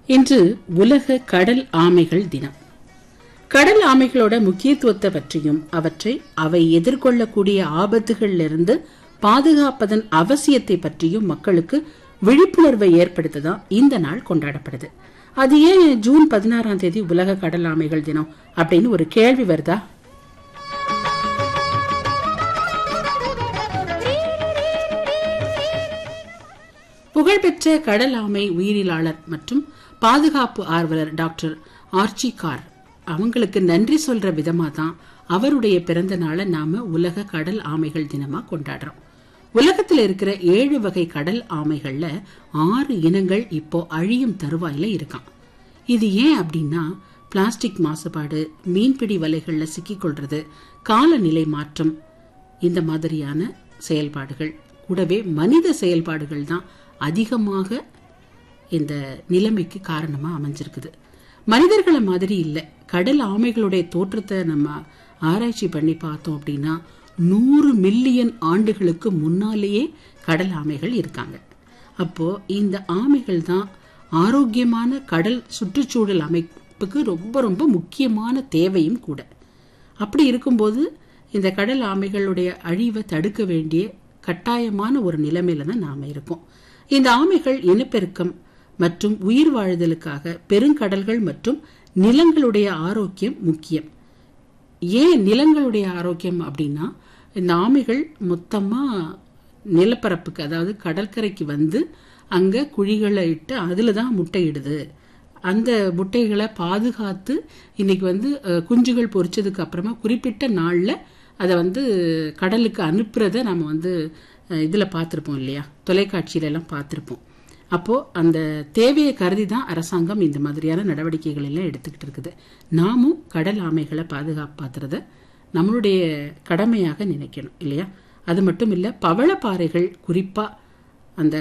இன்று உலக கடல் ஆமைகள் தினம் கடல் ஆமைகளோட முக்கியத்துவத்தை பற்றியும் அவற்றை அவை எதிர்கொள்ளக்கூடிய ஆபத்துகளிலிருந்து இருந்து பாதுகாப்பதன் அவசியத்தை பற்றியும் மக்களுக்கு விழிப்புணர்வை ஏற்படுத்ததான் இந்த நாள் கொண்டாடப்படுது அது ஏன் ஜூன் பதினாறாம் தேதி உலக கடல் ஆமைகள் தினம் அப்படின்னு ஒரு கேள்வி வருதா புகழ்பெற்ற கடல் ஆமை உயிரிலாளர் மற்றும் பாதுகாப்பு ஆர்வலர் டாக்டர் ஆர்ச்சி கார் அவங்களுக்கு நன்றி சொல்ற விதமா தான் அவருடைய பிறந்த நாளை நாம உலக கடல் ஆமைகள் தினமா கொண்டாடுறோம் உலகத்தில் இருக்கிற ஏழு வகை கடல் ஆமைகள்ல ஆறு இனங்கள் இப்போ அழியும் தருவாயில இருக்கான் இது ஏன் அப்படின்னா பிளாஸ்டிக் மாசுபாடு மீன்பிடி வலைகள்ல சிக்கிக்கொள்றது காலநிலை மாற்றம் இந்த மாதிரியான செயல்பாடுகள் கூடவே மனித செயல்பாடுகள் தான் அதிகமாக இந்த நிலைமைக்கு காரணமா அமைஞ்சிருக்குது மனிதர்களை மாதிரி இல்லை கடல் ஆமைகளுடைய தோற்றத்தை நம்ம ஆராய்ச்சி பண்ணி பார்த்தோம் அப்படின்னா நூறு மில்லியன் ஆண்டுகளுக்கு முன்னாலேயே கடல் ஆமைகள் இருக்காங்க அப்போ இந்த ஆமைகள் தான் ஆரோக்கியமான கடல் சுற்றுச்சூழல் அமைப்புக்கு ரொம்ப ரொம்ப முக்கியமான தேவையும் கூட அப்படி இருக்கும்போது இந்த கடல் ஆமைகளுடைய அழிவை தடுக்க வேண்டிய கட்டாயமான ஒரு நிலைமையில தான் நாம இருக்கோம் இந்த ஆமைகள் இனப்பெருக்கம் மற்றும் உயிர் வாழுதலுக்காக பெருங்கடல்கள் மற்றும் நிலங்களுடைய ஆரோக்கியம் முக்கியம் ஏன் நிலங்களுடைய ஆரோக்கியம் அப்படின்னா இந்த ஆமைகள் மொத்தமா நிலப்பரப்புக்கு அதாவது கடற்கரைக்கு வந்து அங்க குழிகளை இட்டு அதுல தான் முட்டையிடுது அந்த முட்டைகளை பாதுகாத்து இன்னைக்கு வந்து குஞ்சுகள் பொறிச்சதுக்கு அப்புறமா குறிப்பிட்ட நாள்ல அதை வந்து கடலுக்கு அனுப்புறத நம்ம வந்து இதுல பார்த்துருப்போம் இல்லையா தொலைக்காட்சியில எல்லாம் பார்த்துருப்போம் அப்போ அந்த தேவையை கருதி தான் அரசாங்கம் இந்த மாதிரியான நடவடிக்கைகள் எல்லாம் எடுத்துக்கிட்டு இருக்குது நாமும் கடல் ஆமைகளை பாதுகாப்பாத்துறத நம்மளுடைய கடமையாக நினைக்கணும் இல்லையா அது மட்டும் இல்ல பவளப்பாறைகள் குறிப்பா அந்த